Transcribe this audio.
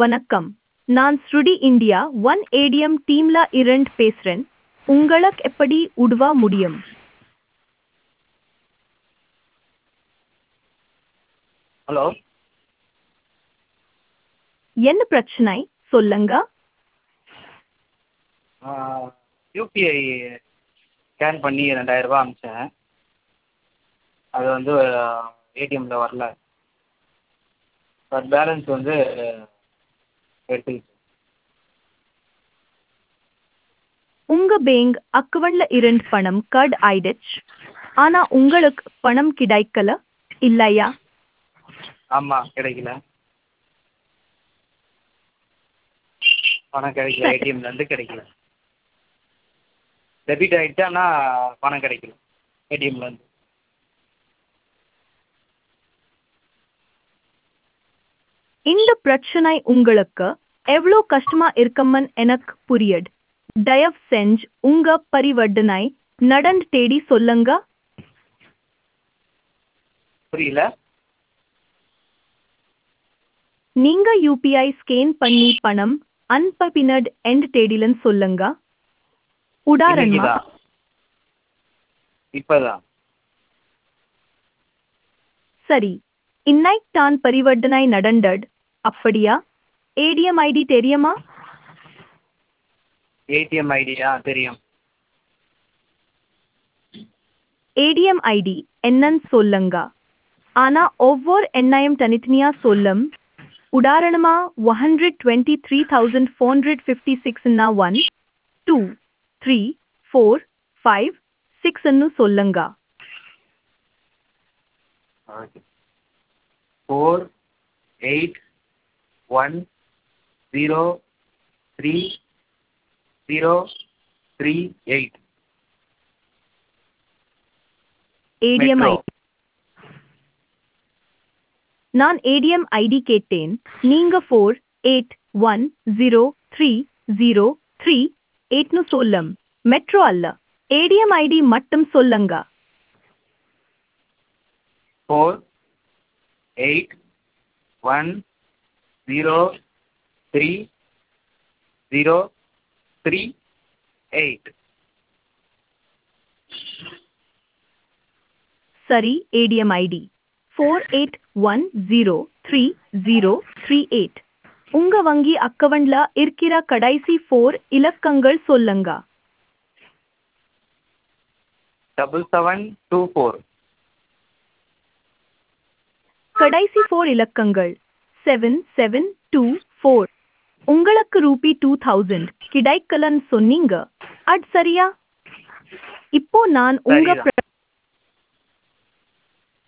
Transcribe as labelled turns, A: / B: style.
A: வணக்கம் நான் ஸ்ருடி இந்தியா ஒன் ஏடிஎம் டீம்ல இரண்ட் பேசுறேன் உங்களுக்கு எப்படி உதவ முடியும்
B: ஹலோ
A: என்ன பிரச்சனை சொல்லுங்க
B: யூபிஐ ஸ்கேன் பண்ணி ரெண்டாயிரரூபா அனுப்பிச்சேன் அது வந்து ஏடிஎம்மில் வரல பட் பேலன்ஸ் வந்து எடுத்துக்கிச்சு
A: உங்க பேங்க் அக்கவுண்ட்ல இரண்டு பணம் கட் ஆயிடுச்சு ஆனா உங்களுக்கு பணம் கிடைக்கல இல்லையா
B: ஆமாம் கிடைக்கல பணம் கிடைக்கல
A: சரி.
B: ஏடிஎம்லேருந்து கிடைக்கல டெபிட் ஆகிடுச்சு ஆனால் பணம் கிடைக்கல ஏடிஎம்லேருந்து
A: இந்த பிரச்சனை உங்களுக்கு எவ்வளோ கஷ்டமா இருக்கும்னு எனக்கு புரியுது தயவு செஞ்சு உங்க பரிவர்த்தனை நடந்து தேடி சொல்லுங்க
B: புரியல
A: நீங்க யூபிஐ ஸ்கேன் பண்ணி பணம் அன்பபினட் எண்ட் தேடிலன்னு சொல்லுங்க உதாரணமா
B: இன்னைக்குதான் இப்போதான்
A: சரி இன்னைக்கு தான் பரிவர்த்தனை நடந்தது அப்படியா ஏடிஎம் ஐடி தெரியுமா
B: ஏடிஎம் ஐடியா தெரியும்
A: ஏடிஎம் ஐடி என்னன்னு சொல்லுங்க ஆனா ஒவ்வொரு எண்ணையும் தனித்தனியா சொல்லும் உதாரணமா one hundred twenty three thousand four hundred fifty சிக்ஸ்னா one two three four five சிக்ஸ்ன்னு சொல்லுங்க
B: okay four eight one zero three zero three eight
A: ATM
B: Metro.
A: ID நான் ஏடிஎம் ஐடி கேட்டேன் நீங்க four eight one zero three zero three எயிட்னு சொல்லும் metro அல்ல ATM ID மட்டும் சொல்லுங்க
B: four eight one zero three zero three eight
A: சரி ATM ID four eight one zero three zero three eight உங்க வங்கி அக்கவுண்ட்ல இருக்கிற கடைசி ஃபோர் இலக்கங்கள் சொல்லுங்க
B: டபுள் செவன் டூ ஃபோர்
A: கடைசி ஃபோர் இலக்கங்கள் செவன் செவன் டூ ஃபோர் உங்களுக்கு ரூபி டூ தௌசண்ட் கிடைக்கலன்னு சொன்னீங்க அது சரியா இப்போ நான் உங்க
B: சரிதான்.